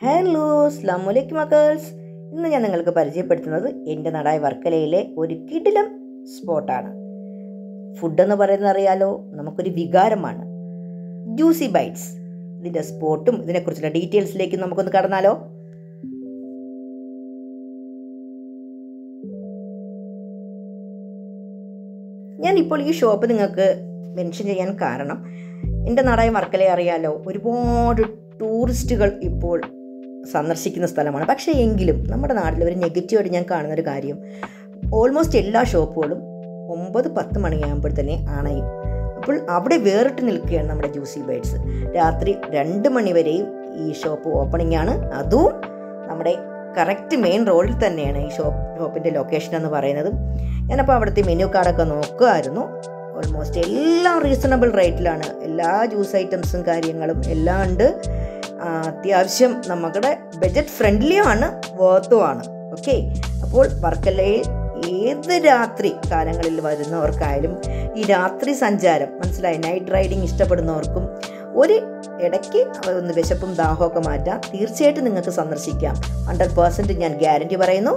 hello അസ്ലാം വലൈക്കും മക്കൾസ് ഇന്ന് ഞാൻ നിങ്ങൾക്ക് പരിചയപ്പെടുത്തുന്നത് എൻ്റെ നാടായ വർക്കലയിലെ ഒരു കിടിലം സ്പോട്ടാണ് ഫുഡ് എന്ന് പറയുന്നത് അറിയാലോ നമുക്കൊരു വികാരമാണ് ജ്യൂസി ബൈറ്റ്സ് ഇതിൻ്റെ സ്പോട്ടും ഇതിനെക്കുറിച്ചുള്ള ഡീറ്റെയിൽസിലേക്ക് നമുക്കൊന്ന് കടന്നാലോ ഞാൻ ഇപ്പോൾ ഈ ഷോപ്പ് നിങ്ങൾക്ക് മെൻഷൻ ചെയ്യാൻ കാരണം എൻ്റെ നാടായ വർക്കലയെ അറിയാലോ ഒരുപാട് ടൂറിസ്റ്റുകൾ ഇപ്പോൾ സന്ദർശിക്കുന്ന സ്ഥലമാണ് പക്ഷേ എങ്കിലും നമ്മുടെ നാട്ടിൽ ഒരു നെഗറ്റീവായിട്ട് ഞാൻ കാണുന്ന ഒരു കാര്യം ഓൾമോസ്റ്റ് എല്ലാ ഷോപ്പുകളും ഒമ്പത് പത്ത് മണിയാകുമ്പോൾ തന്നെ അണയും അപ്പോൾ അവിടെ വേറിട്ട് നിൽക്കുകയാണ് നമ്മുടെ ജ്യൂസി ബൈഡ്സ് രാത്രി രണ്ട് മണി വരെയും ഈ ഷോപ്പ് ഓപ്പണിംഗ് ആണ് അതും നമ്മുടെ കറക്റ്റ് മെയിൻ റോഡിൽ തന്നെയാണ് ഈ ഷോപ്പ് ഷോപ്പിൻ്റെ ലൊക്കേഷൻ എന്ന് പറയുന്നത് ഞാനപ്പോൾ അവിടുത്തെ മെനു കാർഡൊക്കെ നോക്കുമായിരുന്നു ഓൾമോസ്റ്റ് എല്ലാം റീസണബിൾ റേറ്റിലാണ് എല്ലാ ജ്യൂസ് ഐറ്റംസും കാര്യങ്ങളും എല്ലാം ഉണ്ട് ആ, അത്യാവശ്യം നമ്മുടെ ബജറ്റ് ഫ്രണ്ട്ലിയുമാണ് വേർത്തുമാണ് ഓക്കെ അപ്പോൾ വർക്കലയിൽ ഏത് രാത്രി കാലങ്ങളിൽ വരുന്നവർക്കായാലും ഈ രാത്രി സഞ്ചാരം മനസ്സിലായി നൈറ്റ് റൈഡിങ് ഇഷ്ടപ്പെടുന്നവർക്കും ഒരു ഇടയ്ക്ക് ഒന്ന് വിശപ്പും ദാഹമൊക്കെ മാറ്റാം തീർച്ചയായിട്ടും നിങ്ങൾക്ക് സന്ദർശിക്കാം ഹൺഡ്രഡ് പേഴ്സൻറ്റ് ഞാൻ ഗ്യാരണ്ടി പറയുന്നു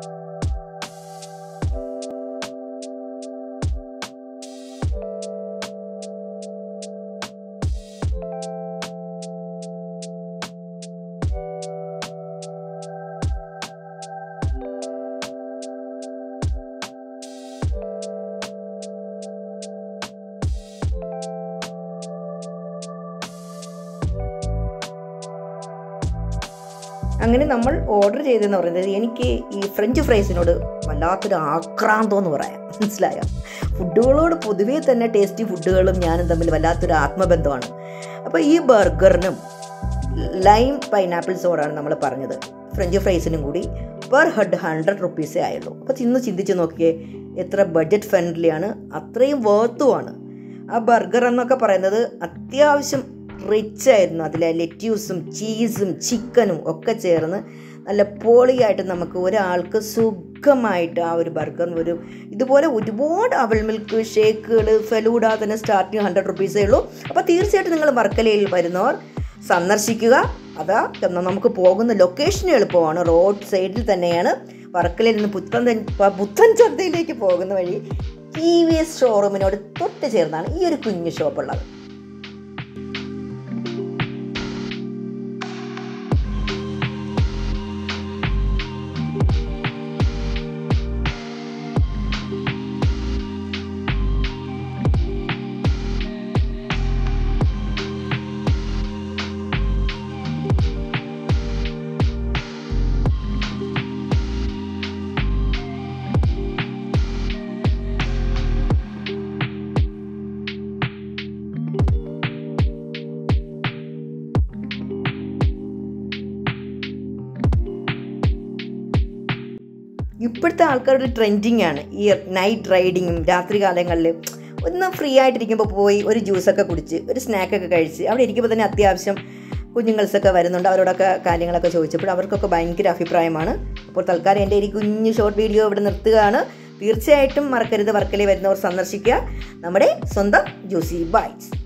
അങ്ങനെ നമ്മൾ ഓർഡർ ചെയ്തതെന്ന് പറയുന്നത് എനിക്ക് ഈ ഫ്രഞ്ച് ഫ്രൈസിനോട് വല്ലാത്തൊരു ആക്രാന്തം എന്ന് പറയാം മനസ്സിലായോ ഫുഡുകളോട് പൊതുവേ തന്നെ ടേസ്റ്റി ഫുഡുകളും ഞാനും തമ്മിൽ വല്ലാത്തൊരു ആത്മബന്ധമാണ് അപ്പോൾ ഈ ബർഗറിനും ലൈം പൈനാപ്പിൾ സോഡാണ് നമ്മൾ പറഞ്ഞത് ഫ്രഞ്ച് ഫ്രൈസിനും കൂടി പെർ ഹെഡ് ഹൺഡ്രഡ് റുപ്പീസേ ആയുള്ളൂ അപ്പോൾ ഇന്ന് ചിന്തിച്ച് നോക്കിയേ എത്ര ബഡ്ജറ്റ് ഫ്രണ്ട്ലിയാണ് അത്രയും വേർത്തുമാണ് ആ ബർഗർ എന്നൊക്കെ പറയുന്നത് അത്യാവശ്യം റിച്ച് ആയിരുന്നു അതിലെ ലെറ്റ്യൂസും ചീസും ചിക്കനും ഒക്കെ ചേർന്ന് നല്ല പോളിയായിട്ട് നമുക്ക് ഒരാൾക്ക് സുഖമായിട്ട് ആ ഒരു ബർഗർ ഒരു ഇതുപോലെ ഒരുപാട് അവൽ മിൽക്ക് ഷേക്കുകൾ ഫെലൂഡ തന്നെ സ്റ്റാർട്ടിങ് ഹൺഡ്രഡ് റുപ്പീസേ ഉള്ളൂ അപ്പോൾ തീർച്ചയായിട്ടും നിങ്ങൾ വർക്കലയിൽ വരുന്നവർ സന്ദർശിക്കുക അതാ എന്നാ നമുക്ക് പോകുന്ന ലൊക്കേഷൻ എളുപ്പമാണ് റോഡ് സൈഡിൽ തന്നെയാണ് വർക്കലയിൽ നിന്ന് പുത്തൻ പുത്തൻ ചന്തയിലേക്ക് പോകുന്ന വഴി ടി വി എസ് ഷോറൂമിനോട് തൊട്ട് ചേർന്നാണ് ഈ ഒരു കുഞ്ഞു ഷോപ്പ് ഉള്ളത് ഇപ്പോഴത്തെ ആൾക്കാരുടെ ട്രെൻഡിങ് ആണ് ഈ നൈറ്റ് റൈഡിങ്ങും രാത്രി കാലങ്ങളിൽ ഒന്ന് ഫ്രീ ആയിട്ടിരിക്കുമ്പോൾ പോയി ഒരു ജ്യൂസൊക്കെ കുടിച്ച് ഒരു സ്നാക്കൊക്കെ കഴിച്ച് അവിടെ ഇരിക്കുമ്പോൾ തന്നെ അത്യാവശ്യം കുഞ്ഞുങ്ങൾസൊക്കെ വരുന്നുണ്ട് അവരോടൊക്കെ കാര്യങ്ങളൊക്കെ ചോദിച്ചപ്പോൾ അവർക്കൊക്കെ ഭയങ്കര അഭിപ്രായമാണ് അപ്പോൾ തൽക്കാലം എൻ്റെ ഈ കുഞ്ഞു ഷോർട്ട് വീഡിയോ ഇവിടെ നിർത്തുകയാണ് തീർച്ചയായിട്ടും മറക്കരുത് വർക്കലി വരുന്നവർ സന്ദർശിക്കുക നമ്മുടെ സ്വന്തം ജ്യൂസി ബൈറ്റ്സ്